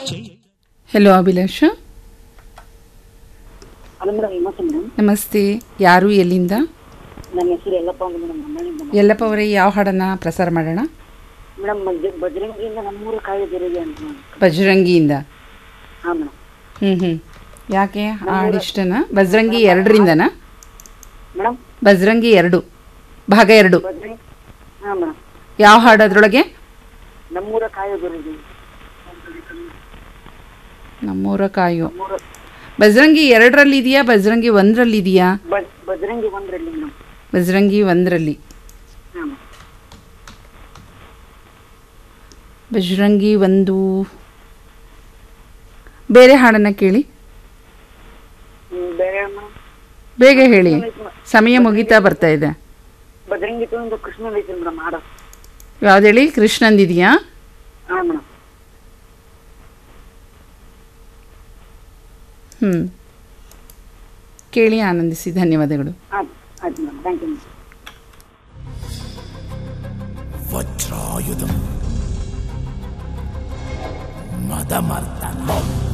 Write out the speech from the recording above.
Hello Abhilasha hello madam ನಮಸ್ತೆ madam ನಮಸ್ತೆ ಯಾರು ಎಲ್ಲಿಂದ ನನ್ನ ಹೆಸರು ಯಲ್ಲಪ್ಪ ಅಂತ ಮೇಡಮ್ ನಮ್ಮನೆಯಿಂದ ಯಲ್ಲಪ್ಪ ಅವರೇ ಯಾವ ಹಾಡನ್ನು ಪ್ರಸಾರ ಮಾಡೋಣ ಮೇಡಮ್ ಬಜ್- ಬಜರಂಗಿಯಿಂದ ನಮ್ಮೂರ ಕಾಯಿದಿರಿಗೆ ಅಂತ ಮೇಡಮ್. ಬಜರಂಗಿಯಿಂದ ಹಾ ಮೇಡಮ್ ಹ್ಞೂ ಹ್ಞೂ ಯಾಕೆ ಹಾಡು ಇಷ್ಟನಾ ಬಜರಂಗಿ ಎರಡರಿಂದನಾ ಮೇಡಮ್ ಬಜರಂಗಿ ಎರಡು ಭಾಗ ಎರಡು ಬಜರಂಗಿ ಹಾ ಮೇಡಮ್ ಯಾವ ಹಾಡು ಅದರೊಳಗೆ ನಮ್ಮೂರ ಕಾಯಿದಿರಿಗೆ ನಮ್ಮೂರ ಕಾಯೋ ನಮ್ಮೂರ ಬಜರಂಗಿ ಎರಡರಲ್ಲಿ ಇದೆಯಾ ಬಜರಂಗಿ ಒಂದರಲ್ಲಿ ಇದೆಯಾ ಬಜ್- ಬಜರಂಗಿ ಒಂದ್ರಲ್ಲಿ ಮೇಡಮ್ ಬಜರಂಗಿ ಒಂದರಲ್ಲಿ ಹಾ ಮೇಡಮ್ ಬಜರಂಗಿ ಒಂದು ಬೇರೆ ಹಾಡನ್ನು ಕೇಳಿ ಹ್ಮ್, ಬೇರೆ ಮೇಡಮ್ ಬೇಗ ಹೇಳಿ ಸಮಯ ಮುಗೀತಾ ಬರ್ತಾ ಇದೆ ಬಜರಂಗಿ ಒಂದು ಕೃಷ್ಣ ಐತಿ ಮೇಡಮ್ ಹಾಡ ಯಾವ್ದು ಹೇಳಿ ಕೃಷ್ಣಂದಿದೆಯಾ ಹಾ ಮೇಡಮ್ ಹ್ಞೂ ಕೇಳಿ ಆನಂದಿಸಿ ಧನ್ಯವಾದಗಳು ಆಯ್ತು ಆಯ್ತು ಮೇಡಮ್ ಥ್ಯಾಂಕ್ ಯು ಮೇಡಮ್ ವಜ್ರಾಯುಧಂ ಮದಮರ್ದನಂ